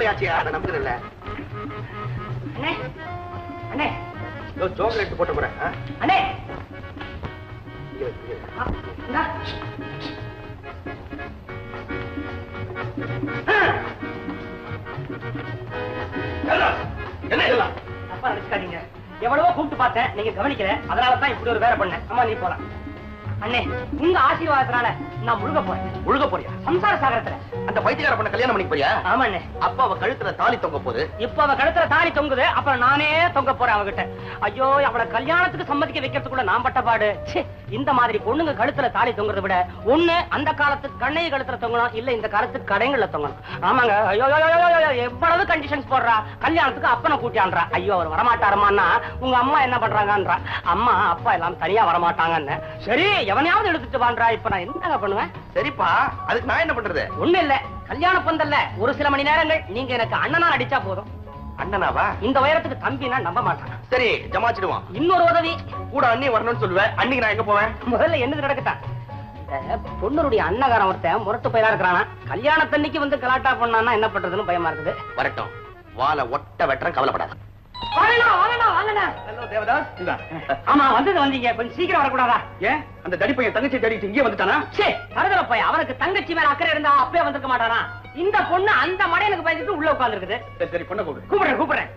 ஆச்சியா நான் நம்புறேன்ல அண்ணே அண்ணே இதோ சாக்லேட் போட்டு போறேன் ஆ? அண்ணே இங்க வை, இங்க வை. ஆ, இந்தா. என்ன இதெல்லாம் தப்பா நினைச்சுக்காதீங்க எவ்வளவோ கூப்பிட்டு பார்த்தேன் நீங்க கவனிக்கல அதனால தான் இப்படி ஒரு வேலை பண்ணேன் அம்மா நீ போலாம் அண்ணே உங்க ஆசீர்வாதத்தினால நான் முழுக போறேன் முழுக போறியா சம்சார சாகரத்துல அந்த பைத்தியக்கார பொண்ணை கல்யாணம் பண்ணிக்க போறியா ஆமா அண்ணே அப்ப அவ கழுத்துல தாலி தொங்க போகுது இப்ப அவ கழுத்துல தாலி தொங்குது அப்புறம் நானே தொங்க போறேன் அவகிட்ட ஐயோ அவளை கல்யாணத்துக்கு சம்மதிக்க வைக்கிறதுக்குள்ள நான் பட்ட பாடு ச்சே, இந்த மாதிரி பொண்ணுங்க கழுத்துல தாலி தொங்குறதை விட ஒண்ணு அந்த காலத்துக்கு கண்ணைய கழுத்துல தொங்கணும் இல்ல இந்த காலத்துக்கு கடைங்கள்ல தொங்கணும் ஆமாங்க ஐயோ ஐயோ, ஐயோ, ஐயோ, ஐயோ, எவ்வளவு கண்டிஷன்ஸ் போடுறா கல்யாணத்துக்கு அப்பனை கூட்டியான்றா ஐயோ அவர் வரமாட்டாருமான்னா உங்க அம்மா என்ன பண்றாங்கன்றா அம்மா அப்பா எல்லாம் தனியா வரமாட்டாங்கன்னு சரி எவனையாவது எடுத்துட்டு வான்றா இப்ப நான் என்னங்க பண்ணுவேன் சரிப்பா அதுக்கு நான் என்ன பண்றது ஒண்ணு இல்ல கல்யாண பந்தல்ல ஒரு சில மணி நேரங்கள் நீங்க எனக்கு அண்ணனா அடிச்சா போதும் அண்ணனாவா இந்த உயரத்துக்கு தம்பி நான் நம்ப மாட்டான் சரி ஜமாச்சிடுவான் இன்னொரு உதவி கூட அண்ணி வரணும்னு சொல்லுவேன் அன்னைக்கு நான் எங்க போவேன் முதல்ல என்னது நடக்கட்டா இந்த பொண்ணுடைய அண்ணகாரன் ஒருத்தன் முரட்டு பயிரா இருக்கிறானா கல்யாணத்தன்னைக்கு வந்து கலாட்டா பண்ணான்னா என்ன பண்றதுன்னு பயமா இருக்குது வரட்டும் வாழை ஒட்ட வெட்டுறேன் கவலைப்படாத வாங்கண்ணா வாங்கண்ணா வாங்கண்ணா ஹலோ தேவதாஸ் இந்தா ஆமா வந்தது வந்தீங்க கொஞ்சம் சீக்கிரம் வரக்கூடாதா ஏன் அந்த தடி பையன் தங்கச்சி தேடிட்டு இங்கே வந்துட்டானா சே தருதல போய் அவனுக்கு தங்கச்சி மேல அக்கறை இருந்தா அப்பவே வந்திருக்க மாட்டானா இந்த பொண்ணு அந்த மடையனுக்கு பயந்துட்டு உள்ள உட்கார்ந்துருக்குது சரி சரி பொண்ணை கூடு கூப்பிடுறேன் கூப்பிடுறேன்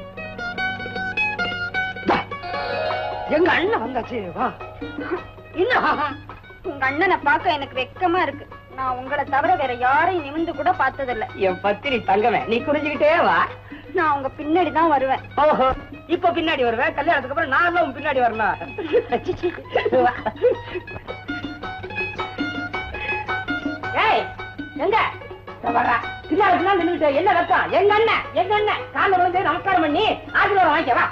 தா. எங்க அண்ணன் வந்தாச்சு வா இன்னும் உங்க அண்ணனை பார்க்க எனக்கு வெக்கமா இருக்கு நான் உங்களை தவிர வேற யாரையும் நிமிந்து கூட பார்த்ததில்ல என் பத்திரி தங்கமே நீ குறிஞ்சுக்கிட்டே வா நான் உங்க பின்னாடி தான் வருவேன் ஓஹோ இப்ப பின்னாடி வருவேன் கல்யாணத்துக்கு அப்புறம் நான் தான் உன் பின்னாடி வரணும் சி, சி. வா. ஏய் எங்க இதோ வர்றா. பின்னாடி பின்னாடி நின்னுட்டு என்ன வெக்கம் எங்க அண்ணன் எங்க அண்ணன் கால விழுந்து நமஸ்காரம் பண்ணி ஆசீர்வாதம் வாங்கிக்க வா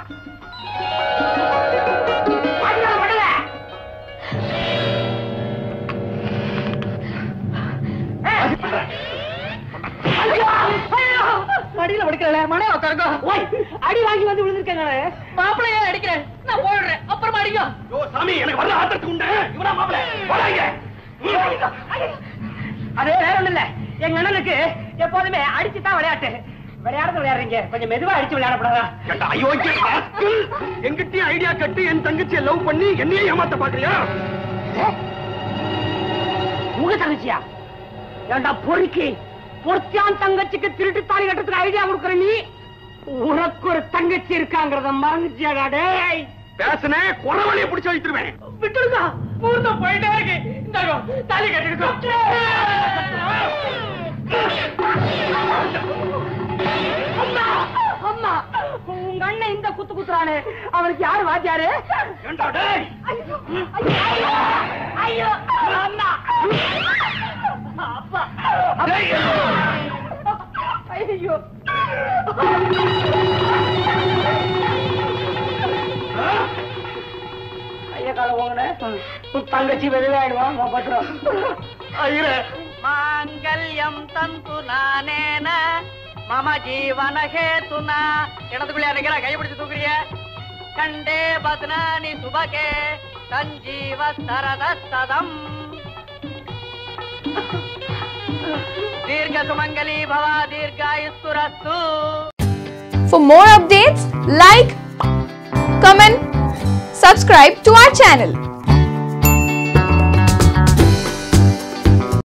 ஆசீர்வாதம் பண்ணுங்க மடியில படுக்கல மனே உட்காருங்க ஓய் அடி வாங்கி வந்து விழுந்திருக்கேன் நானு மாப்பிளையே அடிக்கிறேன் நான் போடுறேன் அப்புறமா அடிங்க யோ சாமி எனக்கு வர ஆத்திரத்துக்கு உண்டு இவனா மாப்பிள போடாங்க அது வேற ஒண்ணு இல்ல எங்க அண்ணனுக்கு எப்போதுமே அடிச்சு தான் விளையாட்டு விளையாடுறது விளையாடுறீங்க கொஞ்சம் மெதுவா அடிச்சு விளையாடக்கூடாதா ஏண்டா அயோக்கிய ராஸ்கல் என்கிட்டயும் ஐடியா கட்டி என் தங்கச்சியை லவ் பண்ணி என்னையே ஏமாத்த பாக்குறியா உங்க தங்கச்சியா ஏண்டா பொறுக்கி பொறுத்தியான் தங்கச்சிக்கு திருட்டு தாலி கட்டுறதுக்கு ஐடியா கொடுக்குற நீ உனக்கு ஒரு தங்கச்சி இருக்காங்கிறத மறந்துச்சியாடா டேய் பேசுனே குறவழிய பிடிச்சு வைத்துருவேன் விட்டுடுங்க பூர்த்தம் போயிட்டே இருக்கு இந்தாங்க தாலி கட்டிடுங்க அம்மா அம்மா உங்க அண்ணன் இந்த குத்து குத்துறானே அவனுக்கு யாரு வாத்தியாரு ஏண்டா டேய் ஐயோ ஐயோ ஐயோ அம்மா அப்பா டேய். ஐயோ ஐயா கால ஓங்கன உன் தங்கச்சி வெளியாயிடுவான் பத்திரம் ஐயரே மாங்கல்யம் தந்து நானேன மம ஜீவன ஹேதுனா இடத்துக்குள்ளே இருக்கிற கைப்பிடிச்சு தூக்குறிய கண்டே பத்னானி சுபகே சஞ்சீவ சரத சதம் தீர்க்க சுமங்கலி பவா தீர்காயுஸ்துரஸ்து For more updates, like, comment, subscribe to our channel.